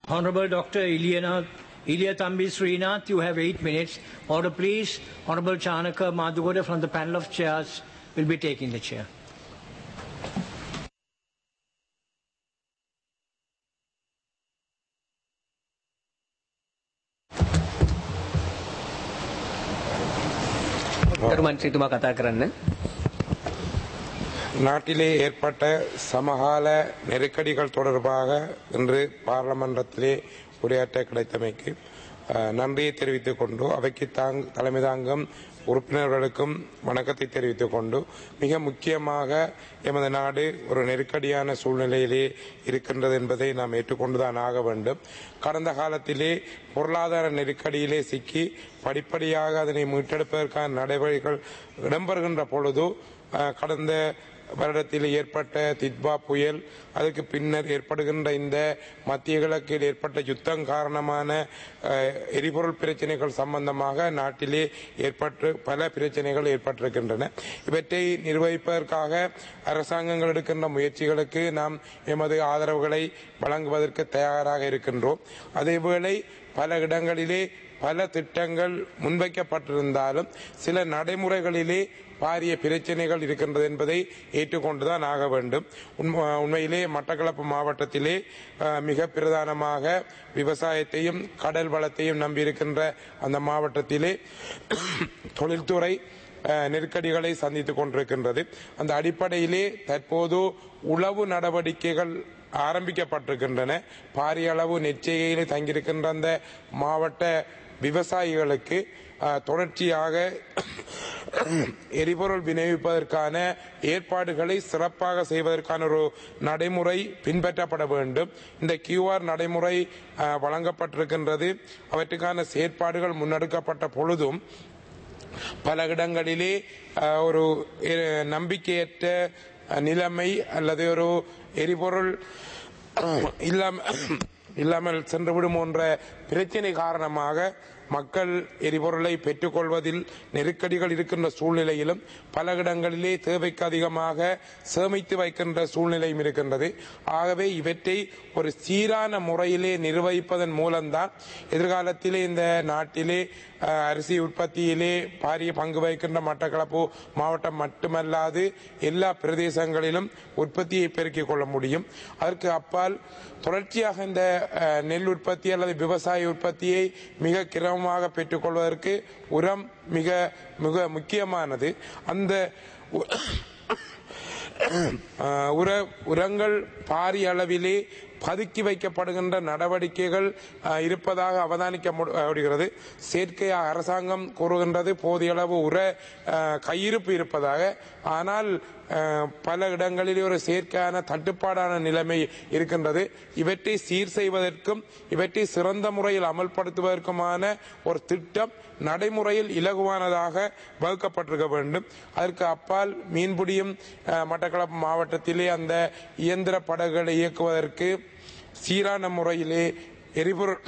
Honorable Dr. Ilianath, Ilya Tambi Srinath, you have eight minutes. Order please. Honorable Chanaka Madhugoda from the panel of chairs will be taking the chair. ගරු මන්ත්‍රීතුමා කතා කරන්න நாட்டிலே ஏற்பட்ட சமகால நெருக்கடிகள் தொடர்பாக இன்று பாராளுமன்றத்திலே உரையாற்ற கிடைத்தமைக்கு அஹ், நன்றியை தெரிவித்துக் கொண்டு அவைக்கு தாங் தலைமை தாங்கும் உறுப்பினர்களுக்கும் வணக்கத்தை தெரிவித்துக் கொண்டு மிக முக்கியமாக எமது நாடு ஒரு நெருக்கடியான சூழ்நிலையிலே இருக்கின்றது என்பதை நாம் ஏற்றுக்கொண்டுதான் ஆக வேண்டும் கடந்த காலத்திலே பொருளாதார நெருக்கடியிலே சிக்கி படிப்படியாக அதனை மீட்டெடுப்பதற்கான நடவடிக்கைகள் இடம்பெறுகின்ற பொழுது அஹ், கடந்த வருடத்தில் ஏற்பட்ட தித்பா புயல் அதுக்கு பின்னர் ஏற்படுகின்ற இந்த மத்திய கிழக்கில் ஏற்பட்ட யுத்தம் காரணமான அஹ், எரிபொருள் பிரச்சனைகள் சம்பந்தமாக நாட்டிலே ஏற்பட்டு பல பிரச்சனைகள் ஏற்பட்டிருக்கின்றன இவற்றை நிர்வகிப்பதற்காக அரசாங்கங்கள் எடுக்கின்ற முயற்சிகளுக்கு நாம் எமது ஆதரவுகளை வழங்குவதற்கு தயாராக இருக்கின்றோம் அதேவேளை பல இடங்களிலே பல திட்டங்கள் முன்வைக்கப்பட்டிருந்தாலும் சில நடைமுறைகளிலே பாரிய பிரச்சனைகள் இருக்கின்றது என்பதை ஏற்றுக்கொண்டுதான் ஆக வேண்டும் உண்ம- உண்மையிலே மட்டக்களப்பு மாவட்டத்திலே அஹ், மிக பிரதானமாக விவசாயத்தையும் கடல் வளத்தையும் நம்பியிருக்கின்ற அந்த மாவட்டத்திலே தொழில்துறை அஹ், நெருக்கடிகளை சந்தித்துக் கொண்டிருக்கின்றது அந்த அடிப்படையிலே தற்போது உளவு நடவடிக்கைகள் ஆரம்பிக்கப்பட்டிருக்கின்றன பாரிய அளவு நெச்சையிலே தங்கியிருக்கின்ற அந்த மாவட்ட விவசாயிகளுக்கு அஹ், தொடர்ச்சியாக எரிபொருள் விநியோகிப்பதற்கான ஏற்பாடுகளை சிறப்பாக செய்வதற்கான ஒரு நடைமுறை பின்பற்றப்பட வேண்டும் இந்த கியூஆர் நடைமுறை அஹ், வழங்கப்பட்டிருக்கின்றது அவற்றுக்கான செயற்பாடுகள் முன்னெடுக்கப்பட்ட பொழுதும் பல இடங்களிலே அஹ், ஒரு அஹ், நம்பிக்கையற்ற அஹ், நிலைமை அல்லது ஒரு எரிபொருள் இல்லாம இல்லாமல் சென்றுவிடும் என்ற பிரச்சனை காரணமாக மக்கள் எரிபொருளை பெற்றுக்கொள்வதில் நெருக்கடிகள் இருக்கின்ற சூழ்நிலையிலும் பல இடங்களிலே தேவைக்கு அதிகமாக சேமித்து வைக்கின்ற சூழ்நிலையும் இருக்கின்றது ஆகவே இவற்றை ஒரு சீரான முறையிலே நிர்வகிப்பதன் மூலம்தான் எதிர்காலத்திலே இந்த நாட்டிலே அஹ், அரிசி உற்பத்தியிலே பாரிய பங்கு வகிக்கின்ற மட்டக்களப்பு மாவட்டம் மட்டுமல்லாது எல்லா பிரதேசங்களிலும் உற்பத்தியை பெருக்கிக் கொள்ள முடியும் அதற்கு அப்பால் தொடர்ச்சியாக இந்த அஹ், நெல் உற்பத்தி அல்லது விவசாய உற்பத்தியை மிக கிரமமாக பெற்றுக்கொள்வதற்கு உரம் மிக மிக முக்கியமானது அந்த உ- அஹ், உர உரங்கள் பாரிய அளவிலே பதுக்கி வைக்கப்படுகின்ற நடவடிக்கைகள் அஹ், இருப்பதாக அவதானிக்க மு- முடிகிறது செயற்கையாக அரசாங்கம் கூறுகின்றது போதிய அளவு உர அஹ், கையிருப்பு இருப்பதாக ஆனால் அஹ், பல இடங்களிலே ஒரு செயற்கையான தட்டுப்பாடான நிலைமை இருக்கின்றது இவற்றை சீர் செய்வதற்கும் இவற்றை சிறந்த முறையில் அமல்படுத்துவதற்குமான ஒரு திட்டம் நடைமுறையில் இலகுவானதாக வகுக்கப்பட்டிருக்க வேண்டும் அதற்கு அப்பால் மீன்பிடியும் அஹ், மட்டக்களப்பு மாவட்டத்திலே அந்த இயந்திர படகுகளை இயக்குவதற்கு சீரான முறையிலே எரிபொருள்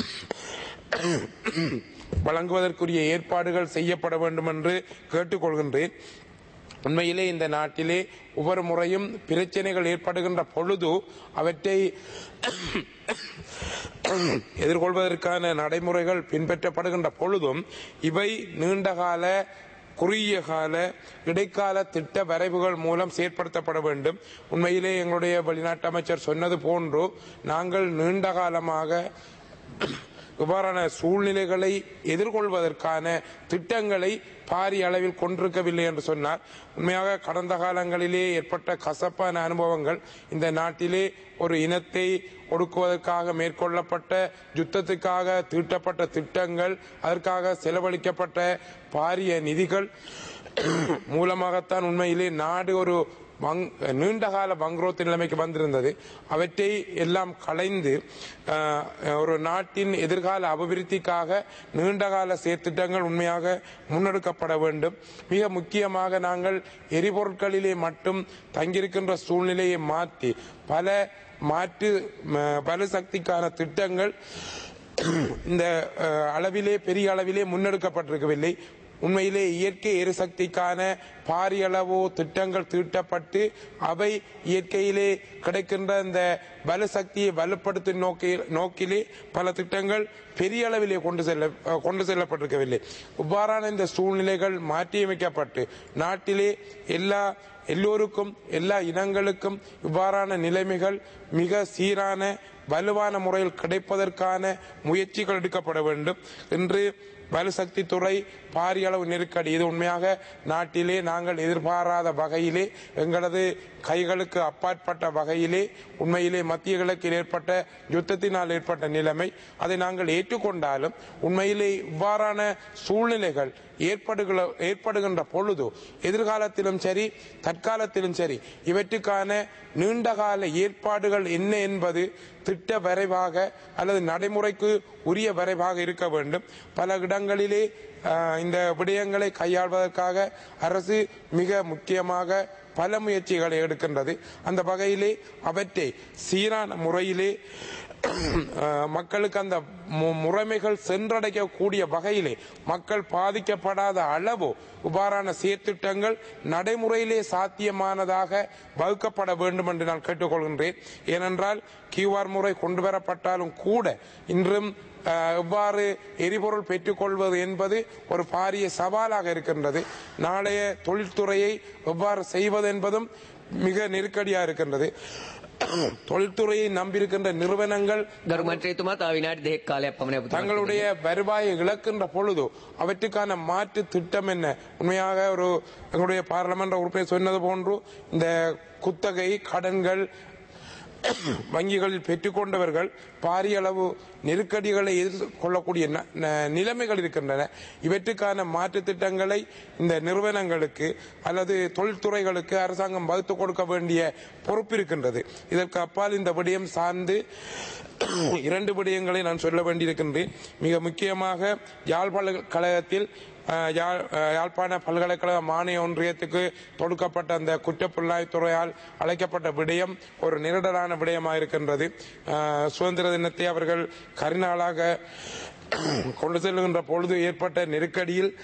வழங்குவதற்குரிய ஏற்பாடுகள் செய்யப்பட வேண்டும் என்று கேட்டுக்கொள்கின்றேன் உண்மையிலே இந்த நாட்டிலே ஒவ்வொரு முறையும் பிரச்சனைகள் ஏற்படுகின்ற பொழுது அவற்றை எதிர்கொள்வதற்கான நடைமுறைகள் பின்பற்றப்படுகின்ற பொழுதும் இவை நீண்டகால குறுகிய கால இடைக்கால திட்ட வரைவுகள் மூலம் செயற்படுத்தப்பட வேண்டும் உண்மையிலே எங்களுடைய வெளிநாட்டு அமைச்சர் சொன்னது போன்று நாங்கள் நீண்ட காலமாக இவ்வாறான சூழ்நிலைகளை எதிர்கொள்வதற்கான திட்டங்களை பாரிய அளவில் கொண்டிருக்கவில்லை என்று சொன்னார் உண்மையாக கடந்த காலங்களிலே ஏற்பட்ட கசப்பான அனுபவங்கள் இந்த நாட்டிலே ஒரு இனத்தை ஒடுக்குவதற்காக மேற்கொள்ளப்பட்ட யுத்தத்துக்காக தீட்டப்பட்ட திட்டங்கள் அதற்காக செலவழிக்கப்பட்ட பாரிய நிதிகள் மூலமாகத்தான் உண்மையிலே நாடு ஒரு வங்- நீண்டகால வங்குரோத்து நிலைமைக்கு வந்திருந்தது அவற்றை எல்லாம் களைந்து அஹ், ஒரு நாட்டின் எதிர்கால அபிவிருத்திக்காக நீண்டகால செயற்திட்டங்கள் உண்மையாக முன்னெடுக்கப்பட வேண்டும் மிக முக்கியமாக நாங்கள் எரிபொருட்களிலே மட்டும் தங்கியிருக்கின்ற சூழ்நிலையை மாற்றி பல மாற்று ம, பலுசக்திக்கான திட்டங்கள் இந்த அஹ், அளவிலே பெரிய அளவிலே முன்னெடுக்கப்பட்டிருக்கவில்லை உண்மையிலே இயற்கை எரிசக்திக்கான பாரியளவு திட்டங்கள் தீட்டப்பட்டு அவை இயற்கையிலே கிடைக்கின்ற இந்த வலுசக்தியை வலுப்படுத்தும் நோக்கி நோக்கிலே பல திட்டங்கள் பெரிய அளவிலே கொண்டு செல்ல அஹ், கொண்டு செல்லப்பட்டிருக்கவில்லை இவ்வாறான இந்த சூழ்நிலைகள் மாற்றியமைக்கப்பட்டு நாட்டிலே எல்லா எல்லோருக்கும் எல்லா இனங்களுக்கும் இவ்வாறான நிலைமைகள் மிக சீரான வலுவான முறையில் கிடைப்பதற்கான முயற்சிகள் எடுக்கப்பட வேண்டும் என்று வலுசக்தி துறை பாரிய அளவு நெருக்கடி இது உண்மையாக நாட்டிலே நாங்கள் எதிர்பாராத வகையிலே எங்களது கைகளுக்கு அப்பாற்பட்ட வகையிலே உண்மையிலே மத்திய கிழக்கில் ஏற்பட்ட யுத்தத்தினால் ஏற்பட்ட நிலைமை அதை நாங்கள் ஏற்றுக்கொண்டாலும் உண்மையிலே இவ்வாறான சூழ்நிலைகள் ஏற்படுகிற ஏற்படுகின்ற பொழுது எதிர்காலத்திலும் சரி தற்காலத்திலும் சரி இவற்றுக்கான நீண்டகால ஏற்பாடுகள் என்ன என்பது திட்ட வரைவாக அல்லது நடைமுறைக்கு உரிய வரைவாக இருக்க வேண்டும் பல இடங்களிலே ஆஹ், இந்த விடயங்களை கையாள்வதற்காக அரசு மிக முக்கியமாக பல முயற்சிகளை எடுக்கின்றது அந்த வகையிலே அவற்றை சீரான முறையிலே அஹ், மக்களுக்கு அந்த மு- முறைமைகள் சென்றடையக்கூடிய வகையிலே மக்கள் பாதிக்கப்படாத அளவு இவ்வாறான செயற்திட்டங்கள் நடைமுறையிலே சாத்தியமானதாக வகுக்கப்பட வேண்டும் என்று நான் கேட்டுக்கொள்கின்றேன் ஏனென்றால் கியூஆர் முறை கொண்டு வரப்பட்டாலும் கூட இன்றும் அஹ், எவ்வாறு எரிபொருள் பெற்றுக்கொள்வது என்பது ஒரு பாரிய சவாலாக இருக்கின்றது நாளைய தொழில்துறையை எவ்வாறு செய்வது என்பதும் மிக நெருக்கடியாக இருக்கின்றது தொழில்துறையை நம்பியிருக்கின்ற நிறுவனங்கள் ගරු මන්ත්‍රීතුමා තව විනාඩි දෙකක් කාලයක් පමණ ඔබතුමාට தங்களுடைய வருவாயை இழக்கின்ற பொழுது அவற்றுக்கான மாற்று திட்டம் என்ன உண்மையாக ஒரு எங்களுடைய பாராளுமன்ற உறுப்பினர் சொன்னது போன்று இந்த குத்தகை கடன்கள் வங்கிகளில் பெற்றுக்கொண்டவர்கள் பாரிய அளவு நெருக்கடிகளை எதிர்கொள்ளக்கூடிய ந- ந- நிலைமைகள் இருக்கின்றன இவற்றுக்கான மாற்று திட்டங்களை இந்த நிறுவனங்களுக்கு அல்லது தொழில்துறைகளுக்கு அரசாங்கம் வகுத்துக் கொடுக்க வேண்டிய பொறுப்பு இருக்கின்றது இதற்கு அப்பால் இந்த விடயம் சார்ந்து இரண்டு விடயங்களை நான் சொல்ல வேண்டியிருக்கின்றேன் மிக முக்கியமாக யாழ் பல்கலைக்கழகத்தில் அஹ், யாழ்- அஹ், யாழ்ப்பாண பல்கலைக்கழக மானிய ஒன்றியத்துக்கு தொடுக்கப்பட்ட அந்த குற்றப்புலனாய்த்துறையால் அழைக்கப்பட்ட விடயம் ஒரு நெருடலான விடயமாக இருக்கின்றது அஹ், சுதந்திர தினத்தை அவர்கள் கரிநாளாக கொண்டு செல்லுகின்ற பொழுது ஏற்பட்ட நெருக்கடியில்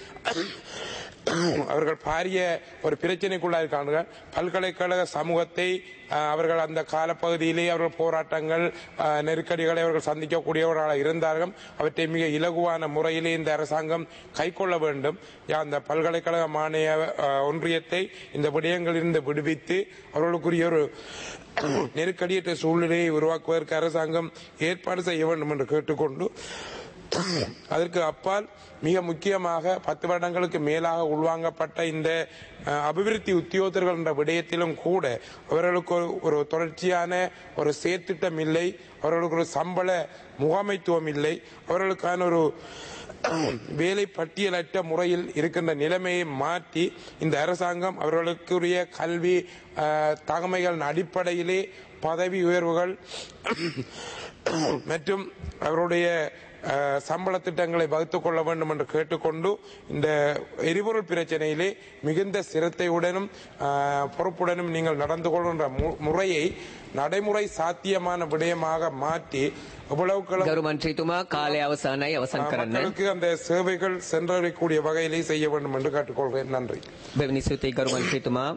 அவர்கள் பாரிய ஒரு பிரச்சனைக்குள்ளாயிருக்காங்க பல்கலைக்கழக சமூகத்தை அஹ், அவர்கள் அந்த காலப்பகுதியிலே அவர்கள் போராட்டங்கள் அஹ், நெருக்கடிகளை அவர்கள் சந்திக்கக்கூடியவர்களாக இருந்தார்கள் அவற்றை மிக இலகுவான முறையிலே இந்த அரசாங்கம் கைக்கொள்ள வேண்டும் யா- அந்த பல்கலைக்கழக மானிய அஹ், ஒன்றியத்தை இந்த விடயங்களிலிருந்து விடுவித்து அவர்களுக்குரிய ஒரு நெருக்கடியற்ற சூழ்நிலையை உருவாக்குவதற்கு அரசாங்கம் ஏற்பாடு செய்ய வேண்டும் என்று கேட்டுக்கொண்டு அதற்கு அப்பால் மிக முக்கியமாக பத்து வருடங்களுக்கு மேலாக உள்வாங்கப்பட்ட இந்த அஹ், அபிவிருத்தி உத்தியோகத்தர்கள் என்ற விடயத்திலும் கூட அவர்களுக்கு ஒரு- ஒரு தொடர்ச்சியான ஒரு செயற்திட்டம் இல்லை அவர்களுக்கு ஒரு சம்பள முகாமைத்துவம் இல்லை அவர்களுக்கான ஒரு வேலை பட்டியலற்ற முறையில் இருக்கின்ற நிலைமையை மாற்றி இந்த அரசாங்கம் அவர்களுக்குரிய கல்வி அஹ், தகமைகளின் அடிப்படையிலே பதவி உயர்வுகள் மற்றும் அவருடைய அஹ், சம்பள திட்டங்களை வகுத்துக் கொள்ள வேண்டும் என்று கேட்டுக்கொண்டு இந்த எரிபொருள் பிரச்சனையிலே மிகுந்த சிரத்தையுடனும் அஹ், பொறுப்புடனும் நீங்கள் நடந்து கொள்கின்ற மு- முறையை நடைமுறை சாத்தியமான விடயமாக மாற்றி எவ்வளவுக்கு ගරු මන්ත්‍රීතුමා කාලය අවසානයි අවසන් කරන්න மக்களுக்கு அந்த சேவைகள் சென்றடையக்கூடிய வகையிலே செய்ய வேண்டும் என்று கேட்டுக்கொள்கிறேன் நன்றி බැවිනි සුතයි ගරු මන්ත්‍රීතුමා